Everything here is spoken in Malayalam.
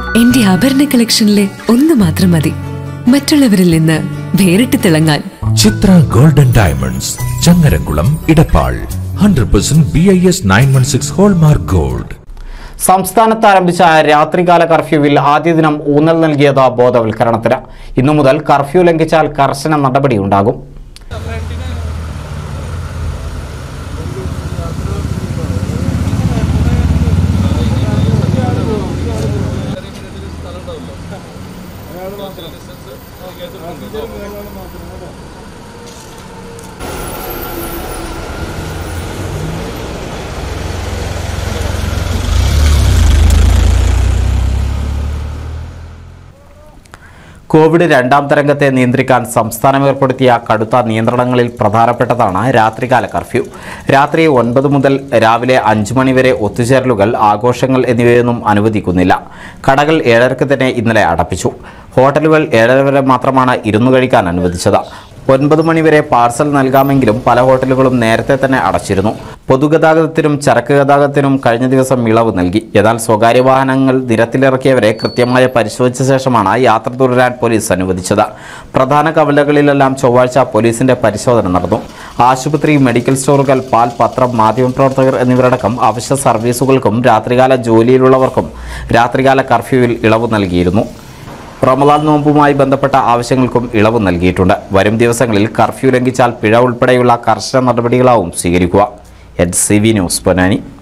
എന്റെ ആഭരണ കളക്ഷനിലെ ഒന്ന് മാത്രം മതി മറ്റുള്ളവരിൽ നിന്ന് വേറിട്ട് തിളങ്ങാൻ Chitra golden diamonds Changaramkulam Edappal hundred percent B I S nine one six hallmark gold സംസ്ഥാനത്ത് ആരംഭിച്ച രാത്രികാല കർഫ്യൂവിൽ ആദ്യ ദിനം ഊന്നൽ നൽകിയത് ബോധവൽക്കരണത്തിന് ഇന്നു മുതൽ കർഫ്യൂ ലംഘിച്ചാൽ കർശന നടപടിയുണ്ടാകും കോവിഡ് രണ്ടാം തരംഗത്തെ നിയന്ത്രിക്കാൻ സംസ്ഥാനം ഏർപ്പെടുത്തിയ കടുത്ത നിയന്ത്രണങ്ങളിൽ പ്രധാനപ്പെട്ടതാണ് രാത്രികാല കർഫ്യൂ രാത്രി ഒൻപത് മുതൽ രാവിലെ അഞ്ച് മണി വരെ ഒത്തുചേരലുകൾ ആഘോഷങ്ങൾ എന്നിവയൊന്നും അനുവദിക്കുന്നില്ല കടകൾ ഏഴരക്ക് തന്നെ ഇന്നലെ അടപ്പിച്ചു ഹോട്ടലുകൾ ഏഴര വരെ മാത്രമാണ് ഇരുന്നു കഴിക്കാൻ അനുവദിച്ചത് ഒൻപത് മണിവരെ പാർസൽ നൽകാമെങ്കിലും പല ഹോട്ടലുകളും നേരത്തെ തന്നെ അടച്ചിരുന്നു പൊതുഗതാഗതത്തിനും ചരക്ക് ഗതാഗതത്തിനും കഴിഞ്ഞ ദിവസം ഇളവ് നൽകി എന്നാൽ സ്വകാര്യ വാഹനങ്ങൾ നിരത്തിലിറക്കിയവരെ കൃത്യമായി പരിശോധിച്ച ശേഷമാണ് യാത്ര തുടരാൻ പോലീസ് അനുവദിച്ചത് പ്രധാന കവലകളിലെല്ലാം ചൊവ്വാഴ്ച പോലീസിന്റെ പരിശോധന നടന്നു ആശുപത്രി മെഡിക്കൽ സ്റ്റോറുകൾ പാൽ പത്രം മാധ്യമപ്രവർത്തകർ എന്നിവരടക്കം അവശ്യ സർവീസുകൾക്കും രാത്രികാല ജോലിയിലുള്ളവർക്കും രാത്രികാല കർഫ്യൂവിൽ ഇളവ് നൽകിയിരുന്നു റമദാൻ നോമ്പുമായി ബന്ധപ്പെട്ട ആവശ്യങ്ങൾക്കും ഇളവ് നൽകിയിട്ടുണ്ട് വരും ദിവസങ്ങളിൽ കർഫ്യൂ ലംഘിച്ചാൽ പിഴ ഉൾപ്പെടെയുള്ള കർശന നടപടികളാവും സ്വീകരിക്കുക എഡ് സി വി ന്യൂസ് പൊന്നാനി